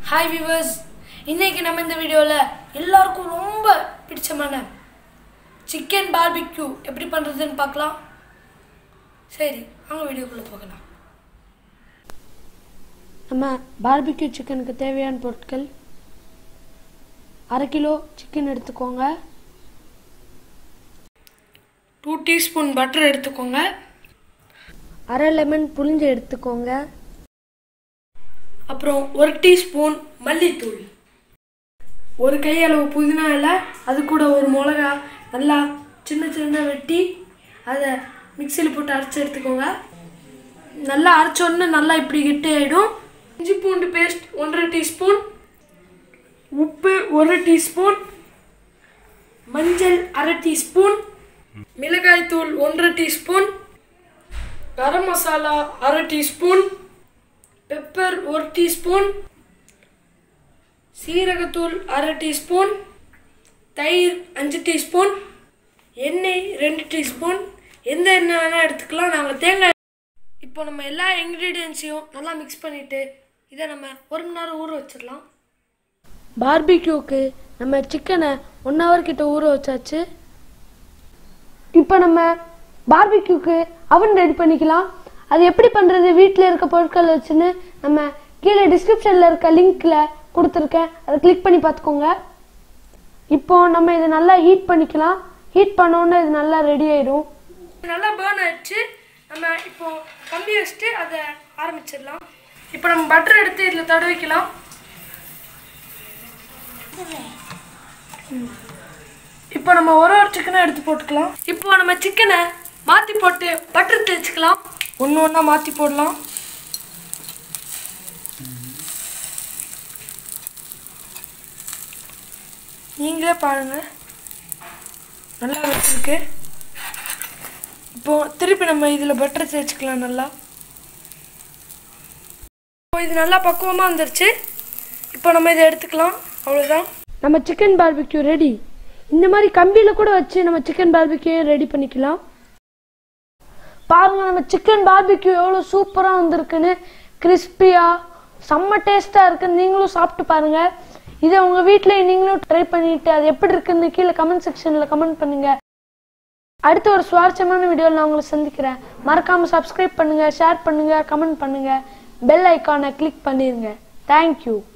hi viewers இன்னைக்கு நம்ம இந்த வீடியோவில் எல்லாருக்கும் ரொம்ப பிடிச்சமான சிக்கன் பார்பிக்யூ எப்படி பண்ணுறதுன்னு பார்க்கலாம் சரி வாங்க வீடியோக்குள்ளே போகலாம் நம்ம பார்பிக்யூ சிக்கனுக்கு தேவையான பொருட்கள் அரை கிலோ சிக்கன் எடுத்துக்கோங்க டூ டீஸ்பூன் பட்டர் எடுத்துக்கோங்க அரை லெமன் புளிஞ்சு எடுத்துக்கோங்க அப்புறம் ஒரு டீஸ்பூன் மல்லித்தூள் ஒரு கையளவு புதினா இலை அது கூட ஒரு மிளகா நல்லா சின்ன சின்ன வெட்டி அதை மிக்சியில் போட்டு அரைச்சி எடுத்துக்கோங்க நல்லா அரைச்சோடனே நல்லா இப்படி கெட்டி ஆகிடும் இஞ்சி பூண்டு பேஸ்ட் ஒன்றரை டீஸ்பூன் உப்பு ஒரு டீஸ்பூன் மஞ்சள் அரை டீஸ்பூன் மிளகாய்த்தூள் ஒன்றரை டீஸ்பூன் கரம் மசாலா அரை டீஸ்பூன் பெப்பர் ஒரு டீஸ்பூன் சீரகத்தூள் அரை டீஸ்பூன் தயிர் அஞ்சு டீஸ்பூன் எண்ணெய் ரெண்டு டீஸ்பூன் எந்த எண்ணெய் வேணால் எடுத்துக்கலாம் நாங்கள் தேங்காய் இப்போ நம்ம எல்லா இன்க்ரீடியன்ஸையும் நல்லா மிக்ஸ் பண்ணிவிட்டு இதை நம்ம ஒரு மணி நேரம் ஊற வச்சிடலாம் பார்பிக்யூக்கு நம்ம சிக்கனை ஒன் ஹவர் கிட்ட ஊற வச்சாச்சு இப்போ நம்ம பார்பிக்யூக்கு அவன் ரெடி பண்ணிக்கலாம் அது எப்படி பண்ணுறது வீட்டில் இருக்க பொருட்கள் வச்சுன்னு நம்ம கீழே டிஸ்கிரிப்ஷனில் இருக்க லிங்க்கில் கொடுத்துருக்கேன் அதை கிளிக் பண்ணி பார்த்துக்கோங்க இப்போ நம்ம இதை நல்லா ஹீட் பண்ணிக்கலாம் ஹீட் பண்ணோன்னே இது நல்லா ரெடி ஆயிடும் நல்லா பேர்ன் ஆயிடுச்சு நம்ம இப்போ கம்பி வச்சுட்டு அதை ஆரம்பிச்சிடலாம் இப்போ நம்ம பட்டர் எடுத்து இதில் தடவிக்கலாம் இப்போ நம்ம ஒரு ஒரு சிக்கனை எடுத்து போட்டுக்கலாம் இப்போ நம்ம சிக்கனை மாற்றி போட்டு பட்டர் தேய்ச்சிக்கலாம் ஒன்று ஒன்றா மாற்றி போடலாம் நீங்களே பாருங்க நல்லா வச்சிருக்கு இப்போ திருப்பி நம்ம இதில் பட்டர் தேய்ச்சிக்கலாம் நல்லா இப்போ இது நல்லா பக்குவமாக வந்துருச்சு இப்போ நம்ம இதை எடுத்துக்கலாம் அவ்வளோதான் நம்ம சிக்கன் பார்பிக்யூ ரெடி இந்த மாதிரி கம்பியில் கூட வச்சு நம்ம சிக்கன் பார்பிக்யூ ரெடி பண்ணிக்கலாம் பாருங்க நம்ம சிக்கன் பார்பிக்யூ எவ்வளோ சூப்பராக வந்திருக்குன்னு கிறிஸ்பியாக செம்ம டேஸ்ட்டாக இருக்குன்னு நீங்களும் சாப்பிட்டு பாருங்க இதை உங்கள் வீட்டில் நீங்களும் ட்ரை பண்ணிட்டு அது எப்படி இருக்குன்னு கீழே கமெண்ட் செக்ஷனில் கமெண்ட் பண்ணுங்க அடுத்து ஒரு சுவாரஸ்யமான வீடியோவில் நான் உங்களை சந்திக்கிறேன் மறக்காமல் சப்ஸ்கிரைப் பண்ணுங்கள் ஷேர் பண்ணுங்கள் கமெண்ட் பண்ணுங்கள் பெல் ஐக்கானை கிளிக் பண்ணிடுங்க தேங்க்யூ